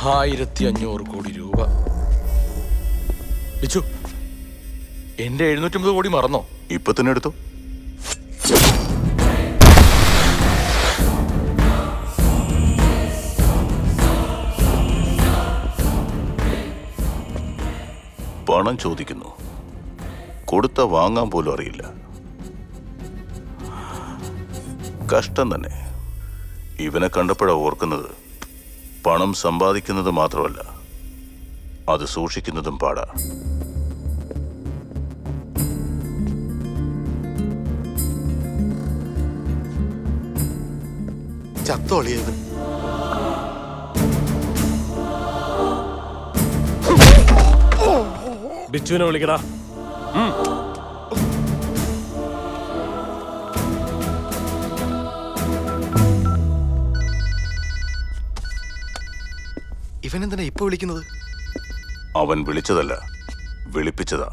ആയിരത്തി അഞ്ഞൂറ് കോടി രൂപ ബിച്ചു എന്റെ എഴുന്നൂറ്റമ്പത് കോടി മറന്നോ ഇപ്പൊ തന്നെ എടുത്തു പണം ചോദിക്കുന്നു കൊടുത്ത വാങ്ങാൻ പോലും അറിയില്ല കഷ്ടം തന്നെ ഇവനെ കണ്ടപ്പോഴാ ഓർക്കുന്നത് പണം സമ്പാദിക്കുന്നത് മാത്രമല്ല അത് സൂക്ഷിക്കുന്നതും പാടാ ചത്തോളിയത് ബിച്ചുവിനെ വിളിക്കടാ ഇവൻ എന്തിനാ ഇപ്പൊ വിളിക്കുന്നത് അവൻ വിളിച്ചതല്ല വിളിപ്പിച്ചതാ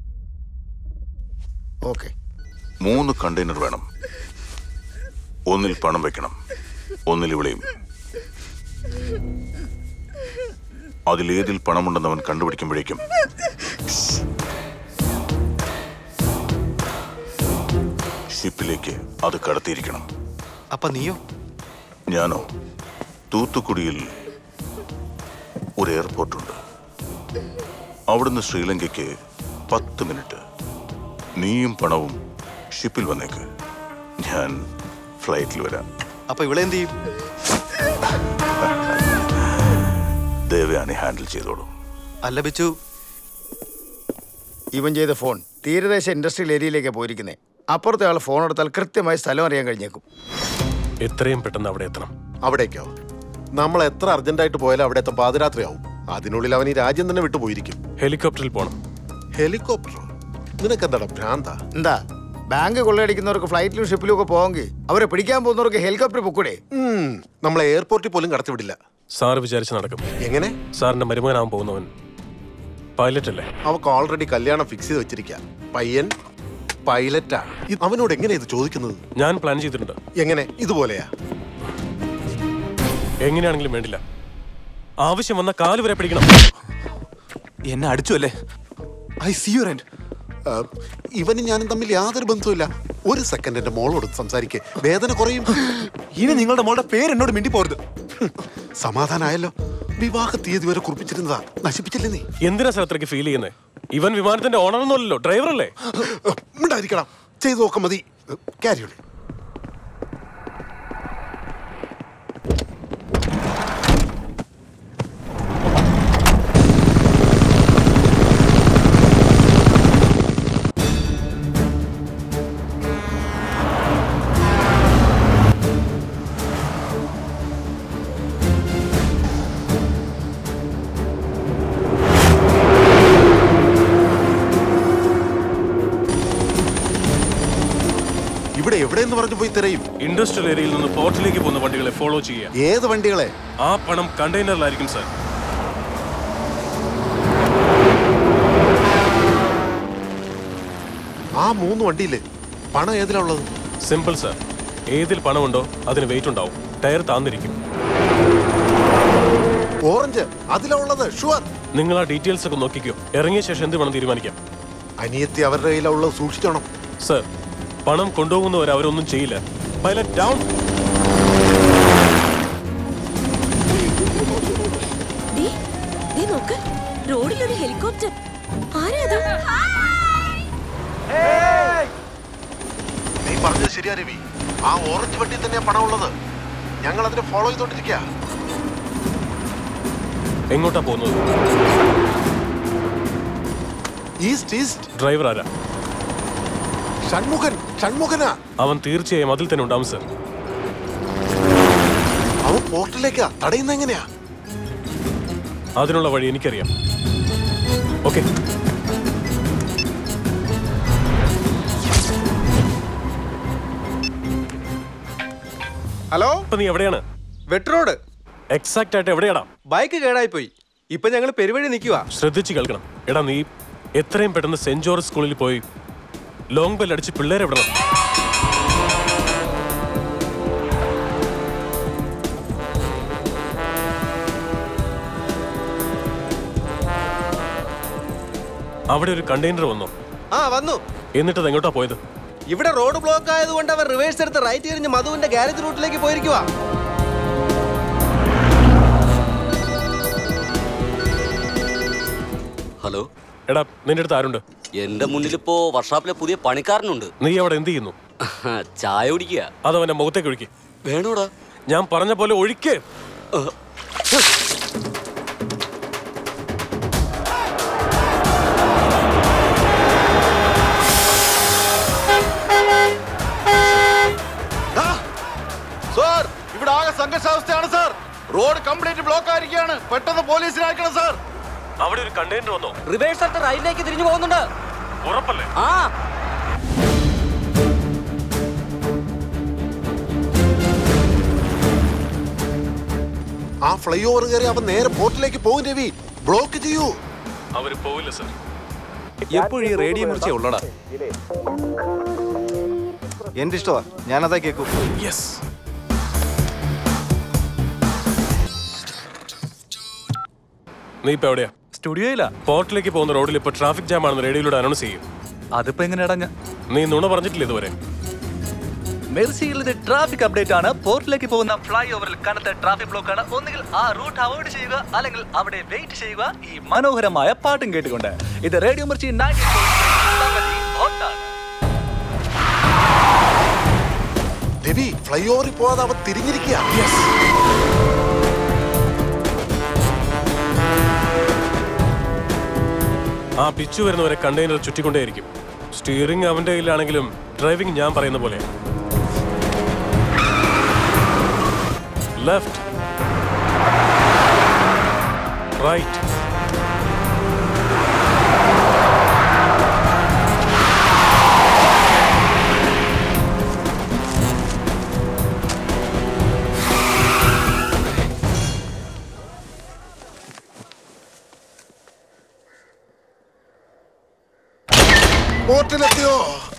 ഓക്കെ മൂന്ന് കണ്ടെയ്നർ വേണം ഒന്നിൽ പണം വെക്കണം ഒന്നിൽ ഇവിടെയും അതിലേതിൽ പണമുണ്ടെന്ന് അവൻ കണ്ടുപിടിക്കുമ്പോഴേക്കും ഷിപ്പിലേക്ക് അത് കടത്തിയിരിക്കണം അപ്പൊ നീയോ ഞാനോ തൂത്തുക്കുടിയിൽ ഒരു എയർപോർട്ടുണ്ട് അവിടുന്ന് ശ്രീലങ്കയ്ക്ക് പത്ത് മിനിറ്റ് നീയും പണവും ഷിപ്പിൽ വന്നേക്ക് ഞാൻ ഫ്ലൈറ്റിൽ വരാം അപ്പൊ ഇവിടെ എന്ത് ചെയ്യും ദേവയാനി ഹാൻഡിൽ ചെയ്തോളൂ അല്ല ബിച്ചു ഇവൻ ചെയ്ത ഫോൺ തീരദേശ ഇൻഡസ്ട്രിയൽ ഏരിയയിലേക്ക് പോയിരിക്കുന്നത് അപ്പുറത്തെ ആൾ ഫോൺ എടുത്താൽ കൃത്യമായി സ്ഥലം അറിയാൻ കഴിഞ്ഞേക്കും എത്രയും പെട്ടെന്ന് അവിടെ എത്തണം അവിടേക്കോ നമ്മൾ എത്ര അർജന്റായിട്ട് പോയാലും അവിടെ എത്താൻ പാതിരാത്രിയാവും അതിനുള്ളിൽ അവൻ ഈ രാജ്യം തന്നെ വിട്ടുപോയിരിക്കും ഹെലികോപ്റ്ററിൽ പോണം ഹെലികോപ്റ്ററോ നിനക്കെന്താടാ ഭ്രാന്ത എന്താ ബാങ്ക് കൊള്ളയടിക്കുന്നവർക്ക് ഫ്ലൈറ്റിലും ഷിപ്പിലും ഒക്കെ പോകെങ്കിൽ അവരെ പിടിക്കാൻ പോകുന്നവർക്ക് ഹെലികോപ്റ്റർ പൊക്കൂടെ നമ്മളെ എയർപോർട്ടിൽ പോലും കടത്തിവിടില്ല സാർ വിചാരിച്ച് നടക്കും എങ്ങനെ സാറിന്റെ മരുമകനാവാൻ പോകുന്നവൻ പൈലറ്റ് അല്ലേ അവക്ക് ഓൾറെഡി കല്യാണം ഫിക്സ് ചെയ്ത് വെച്ചിരിക്ക പയ്യൻ പൈലറ്റാ ഇത് അവനോട് എങ്ങനെ ഇത് ചോദിക്കുന്നത് ഞാൻ പ്ലാൻ ചെയ്തിട്ടുണ്ട് എങ്ങനെ ഇതുപോലെയാ എങ്ങനെയാണെങ്കിലും വേണ്ടില്ല ആവശ്യം വന്ന കാല് വരെ പിടിക്കണം എന്നെ അടിച്ചു അല്ലേ ഐ സി യു റെന്റ് ആ, ഇവനും ഞാനും തമ്മിൽ യാതൊരു ബന്ധവുമില്ല ഒരു സെക്കൻഡ് എന്റെ മോളോട് സംസാരിക്കേ വേദന കുറയും ഇനി നിങ്ങളുടെ മോളുടെ പേര് എന്നോട് മിണ്ടി പോരുത് സമാധാനമായല്ലോ വിവാഹ തീയതി വരെ കുറിപ്പിച്ചിരുന്നതാ നശിപ്പിച്ചില്ലേ നീ എന്തിനാ സാർ അത്രയ്ക്ക് ഫീൽ ചെയ്യുന്നത് ഇവൻ വിമാനത്തിന്റെ ഓണറൊന്നുമല്ലല്ലോ ഡ്രൈവറല്ലേ ഉണ്ടായിരിക്കണം ചെയ്തു നോക്കാം മതി കാര്യം ഇവിടെ എവിടെയെന്ന് പറഞ്ഞു പോയി തിരയും ഇൻഡസ്ട്രിയൽ ഏരിയയിൽ നിന്ന് പോർട്ടിലേക്ക് പോകുന്ന വണ്ടികളെ ഫോളോ ചെയ്യുക ഏത് വണ്ടികളെ ആ പണം കണ്ടെയ്നറിലായിരിക്കും സാർ ആ മൂന്ന് വണ്ടിയില്ലേ പണം ഏതിലാ ഉള്ളത് സിമ്പിൾ സാർ ഏതിൽ പണമുണ്ടോ അതിന് വെയിറ്റ് ഉണ്ടാവും ടയർ താന്നിരിക്കും ഓറഞ്ച് അതിലാ ഉള്ളത് ഷുവർ നിങ്ങൾ ആ ഡീറ്റെയിൽസ് ഒക്കെ നോക്കിക്കോ ഇറങ്ങിയ ശേഷം എന്ത് വേണം തീരുമാനിക്കാം അനിയത്തി അവരുടെ കയ്യിലാ ഉള്ളത് സൂക്ഷിച്ചോണം സർ പണം കൊണ്ടുപോകുന്നവർ അവരൊന്നും ചെയ്യില്ല പൈലറ്റ് ഡൗൺ ദേ, ദേ നോക്ക് റോഡിലൊരു ഹെലികോപ്റ്റർ ആരാ അത് നീ പറഞ്ഞത് ശരിയാ രവി ആ ഓറഞ്ച് വണ്ടി തന്നെയാ പണം ഉള്ളത് ഞങ്ങൾ അതിനെ ഫോളോ ചെയ്തോണ്ടിരിക്കുക എങ്ങോട്ടാ പോകുന്നത് ഈസ്റ്റ് ഈസ്റ്റ് ഡ്രൈവർ ആരാ ഷൺമുഖൻ ഷൺമുഖനാ അവൻ തീർച്ചയായും അതിൽ തന്നെ ഉണ്ടാവും സർ അവൻ പോർട്ടിലേക്കാ തടയുന്ന എങ്ങനെയാ അതിനുള്ള വഴി എനിക്കറിയാം ഓക്കെ ഹലോ ഇപ്പൊ നീ എവിടെയാണ് വെട്രോഡ് എക്സാക്ട് ആയിട്ട് എവിടെയാടാ ബൈക്ക് കേടായി പോയി ഇപ്പൊ ഞങ്ങൾ പെരുവഴി നിൽക്കുക ശ്രദ്ധിച്ച് കേൾക്കണം എടാ നീ എത്രയും പെട്ടെന്ന് സെന്റ് ജോർജ് സ്കൂളിൽ പോയി ലോങ് ബെൽ അടിച്ച് പിള്ളേരെ വിടണം അവിടെ ഒരു കണ്ടെയ്നർ വന്നു ആ വന്നു എന്നിട്ട് അത് എങ്ങോട്ടാ പോയത് ഇവിടെ റോഡ് ബ്ലോക്ക് ആയതുകൊണ്ട് അവർ റിവേഴ്സ് എടുത്ത് റൈറ്റ് തിരിഞ്ഞ് മധുവിന്റെ ഗാരേജ് റൂട്ടിലേക്ക് പോയിരിക്കുക ഹലോ എടാ നിന്റെ അടുത്ത് ആരുണ്ട് എന്റെ മുന്നിലിപ്പോ വർഷാപ്പിലെ പുതിയ പണിക്കാരനുണ്ട് നീ അവിടെ എന്ത് ചെയ്യുന്നു ചായ കുടിക്കുക അതവന്റെ മുഖത്തേക്ക് ഒഴുക്കി വേണോടാ ഞാൻ പറഞ്ഞ പോലെ ഒഴിക്കേ സാർ ഇവിടെ ആകെ സംഘർഷാവസ്ഥയാണ് സാർ റോഡ് കംപ്ലീറ്റ് ബ്ലോക്ക് ആയിരിക്കുകയാണ് പെട്ടെന്ന് പോലീസിനെ അയക്കണം സാർ അവിടെ ഒരു കണ്ടെയ്നർ വന്നോ റിവേഴ്സ് എടുത്ത് റൈറ്റിലേക്ക് തിരിഞ്ഞു പോകുന്നുണ്ട് ഉറപ്പല്ലേ ആ ആ ഫ്ലൈ ഓവർ കയറി അവൻ നേരെ പോർട്ടിലേക്ക് പോകും രവി ബ്ലോക്ക് ചെയ്യൂ അവര് പോവില്ല സർ എപ്പോഴും ഈ റേഡിയോ മുറിച്ചേ ഉള്ളടാ എന്റെ ഇഷ്ടമാ ഞാനതാ കേൾക്കൂ യെസ് നീ ഇപ്പൊ എവിടെയാ സ്റ്റുഡിയോയിലാ പോർട്ടിലേക്ക് പോകുന്ന റോഡിൽ ഇപ്പൊ ട്രാഫിക് ജാം ആണെന്ന് റേഡിയോയിലൂടെ അനൗൺസ് ചെയ്യും അതിപ്പോ എങ്ങനെയാടാ ഞാൻ നീ നുണ പറഞ്ഞിട്ടില്ല ഇതുവരെ മെർസിയിൽ ഇത് ട്രാഫിക് അപ്ഡേറ്റ് ആണ് പോർട്ടിലേക്ക് പോകുന്ന ഫ്ലൈ ഓവറിൽ കനത്ത ട്രാഫിക് ബ്ലോക്ക് ആണ് ഒന്നുകിൽ ആ റൂട്ട് അവോയ്ഡ് ചെയ്യുക അല്ലെങ്കിൽ അവിടെ വെയിറ്റ് ചെയ്യുക ഈ മനോഹരമായ പാട്ടും കേട്ടുകൊണ്ട് ഇത് റേഡിയോ മിർച്ചി 90.3 രവി ഫ്ലൈ ഓവറിൽ പോകാതെ അവൻ തിരിഞ്ഞിരിക്കുക ആ പിച്ചു വരുന്നവരെ കണ്ടെയ്നർ ചുറ്റിക്കൊണ്ടേയിരിക്കും സ്റ്റിയറിംഗ് അവന്റെ കയ്യിലാണെങ്കിലും ഡ്രൈവിംഗ് ഞാൻ പറയുന്ന പോലെ ലെഫ്റ്റ് റൈറ്റ് പോർട്ടിലെത്തിയോ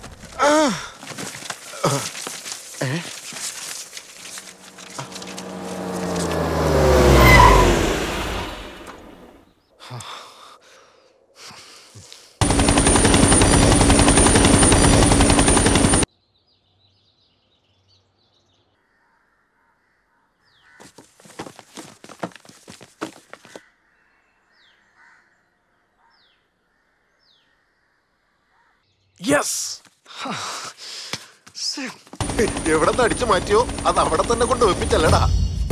യെസ് എവിടെ നിന്ന് അടിച്ചു മാറ്റിയോ അത് അവിടെ തന്നെ കൊണ്ട് വെപ്പിച്ചല്ലടാ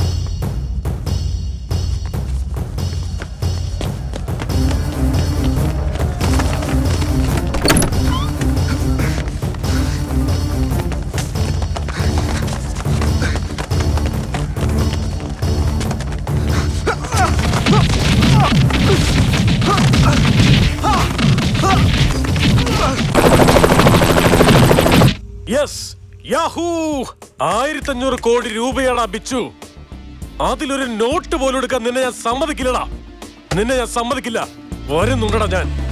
യെസ് യാഹൂ ആയിരത്തഞ്ഞൂറ് കോടി രൂപയാണ് ബിച്ചു അതിലൊരു നോട്ട് പോലും എടുക്കാൻ നിന്നെ ഞാൻ സമ്മതിക്കില്ലടാ നിന്നെ ഞാൻ സമ്മതിക്കില്ല വരുന്നുണ്ടടാ ഞാൻ